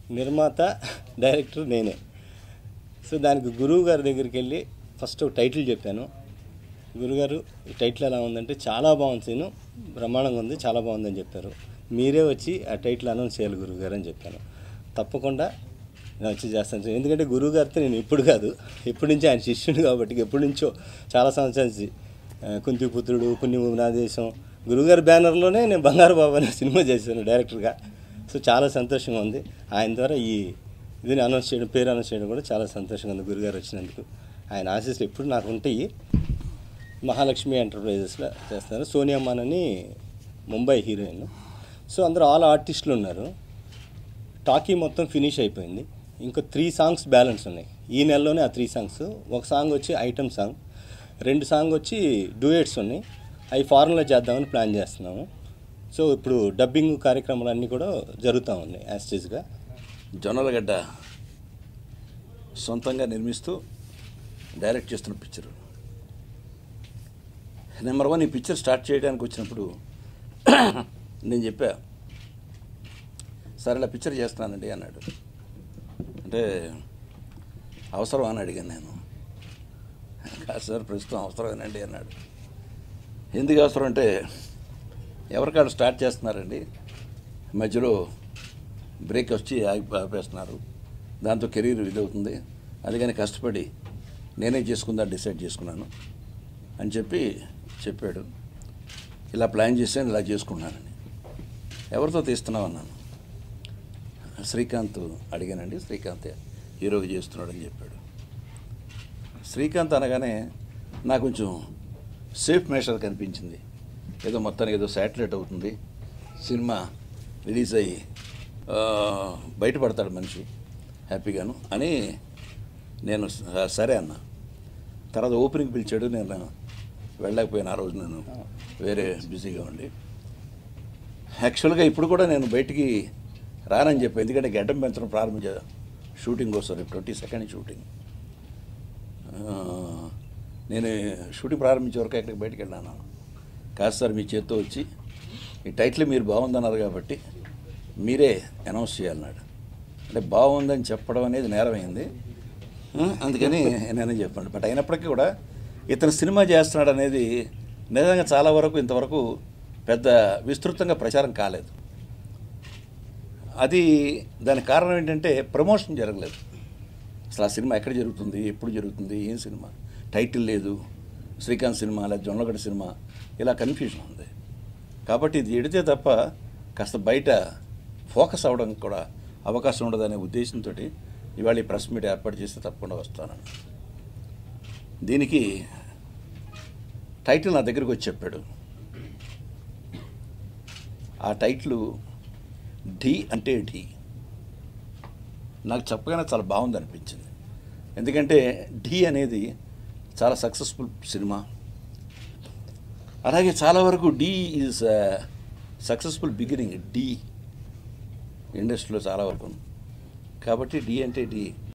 నిర్మాత డైరెక్టర్ నేనే సో దానికి గురువు గారి దగ్గరికి వెళ్ళి ఫస్ట్ ఒక టైటిల్ చెప్పాను గురుగారు ఈ టైటిల్ ఎలా ఉందంటే చాలా బాగుంది సీను బ్రహ్మాండంగా ఉంది చాలా బాగుందని చెప్పారు మీరే వచ్చి ఆ టైటిల్ అనౌన్స్ చేయాలి గురువుగారు అని చెప్పాను తప్పకుండా నేను వచ్చి చేస్తాను సార్. ఎందుకంటే గురువు గారితో నేను ఇప్పుడు కాదు ఎప్పటి నుంచో ఆయన శిష్యుడు కాబట్టి ఎప్పటి నుంచో చాలా సంవత్సరాల నుంచి ఆ, కుంతిపుత్రుడు పుణ్యము నా దేశం గురువుగారి బ్యానర్లోనే నేను బంగారు బాబు అనే సినిమా చేశాను డైరెక్టర్గా సో చాలా సంతోషంగా ఉంది ఆయన ద్వారా ఈ దీన్ని అనౌన్స్ చేయడం పేరు అనౌన్స్ చేయడం కూడా చాలా సంతోషంగా ఉంది గురుగారు వచ్చినందుకు ఆయన ఆశీస్సులు ఎప్పుడు నాకు ఉంటాయి మహాలక్ష్మి ఎంటర్ప్రైజెస్లో చేస్తున్నారు సోనియా మాన్ అని ముంబై హీరోయిన్ సో అందరూ ఆల్ ఆర్టిస్టులు ఉన్నారు టాకీ మొత్తం ఫినిష్ అయిపోయింది ఇంకో త్రీ సాంగ్స్ బ్యాలెన్స్ ఉన్నాయి ఈ నెలలోనే ఆ త్రీ సాంగ్స్ ఒక సాంగ్ వచ్చి ఐటమ్ సాంగ్ రెండు సాంగ్ వచ్చి డూయట్స్ ఉన్నాయి అవి ఫారెన్లో చేద్దామని ప్లాన్ చేస్తున్నాము సో ఇప్పుడు డబ్బింగ్ కార్యక్రమాలు అన్నీ కూడా జరుగుతూ ఉన్నాయి యాస్టేజ్గా జొన్నలగడ్డ సొంతంగా నిర్మిస్తూ డైరెక్ట్ చేస్తున్న పిక్చరు నెంబర్ వన్ ఈ పిక్చర్ స్టార్ట్ చేయడానికి వచ్చినప్పుడు నేను చెప్పా సరే ఇలా పిక్చర్ చేస్తున్నానండి అన్నాడు అంటే అవసరం అని అడిగాను నేను కాదు సార్ ప్రస్తుతం అవసరమేనండి అన్నాడు ఎందుకు అవసరం అంటే ఎవరికాడు స్టార్ట్ చేస్తున్నారండి మధ్యలో బ్రేక్ వచ్చి ఆగి ఆపేస్తున్నారు దాంతో కెరీర్ ఇదవుతుంది అందుకని కష్టపడి నేనే చేసుకుందా డిసైడ్ చేసుకున్నాను అని చెప్పి చెప్పాడు ఇలా ప్లాన్ చేశాను ఇలా చేసుకున్నానని ఎవరితో తీస్తున్నావు అన్నాను శ్రీకాంత్ అడిగానండి శ్రీకాంత్ హీరోగా చేస్తున్నాడని చెప్పాడు శ్రీకాంత్ అనగానే నాకు కొంచెం సేఫ్ మేషర్ కనిపించింది ఏదో మొత్తానికి ఏదో శాటిలైట్ అవుతుంది సినిమా రిలీజ్ అయ్యి ఆ, బయటపడతాడు మనిషి హ్యాపీగాను అని నేను స- సరే అన్న తర్వాత ఓపెనింగ్ పిలిచాడు నేను వెళ్ళలేకపోయాను ఆ రోజు నేను వేరే బిజీగా ఉండి యాక్చువల్గా ఇప్పుడు కూడా నేను బయటికి రానని చెప్పి ఎందుకంటే గడ్డం పెంచడం ప్రారంభించా షూటింగ్ కోసం రేపు ట్వంటీ సెకండ్ షూటింగ్ ఆ, నేను షూటింగ్ ప్రారంభించే వరకు ఎక్కడికి బయటికి వెళ్ళాను కాదు సార్ మీ చేత్తో వచ్చి ఈ టైటిల్ మీరు బాగుందన్నారు కాబట్టి మీరే అనౌన్స్ చేయాలన్నాడు అంటే బాగుందని చెప్పడం అనేది నేరమైంది ఆ, అందుకని నేనే చెప్పాను బట్ అయినప్పటికీ కూడా ఇతను సినిమా చేస్తున్నాడు అనేది నిజంగా చాలా వరకు ఇంతవరకు పెద్ద విస్తృతంగా ప్రచారం కాలేదు అది దానికి కారణం ఏంటంటే ప్రమోషన్ జరగలేదు అసలు ఆ సినిమా ఎక్కడ జరుగుతుంది ఎప్పుడు జరుగుతుంది ఏం సినిమా టైటిల్ లేదు శ్రీకాంత్ సినిమా లేదా జొన్నగడ్డ సినిమా ఇలా కన్ఫ్యూజన్ ఉంది కాబట్టి ఇది ఎడితే తప్ప కాస్త బయట ఫోకస్ అవ్వడం కూడా అవకాశం ఉండదనే ఉద్దేశంతో ఇవాళ ఈ ప్రెస్ మీట్ ఏర్పాటు చేస్తే తప్పకుండా వస్తానని దీనికి టైటిల్ నా దగ్గరికి వచ్చి చెప్పాడు ఆ టైటిల్ ఢీ అంటే ఢీ నాకు చెప్పగానే చాలా బాగుంది అనిపించింది ఎందుకంటే ఢీ అనేది చాలా సక్సెస్ఫుల్ సినిమా అలాగే చాలా వరకు the is successful beginning the ఇండస్ట్రీలో చాలా వరకు కాబట్టి డి అంటే డి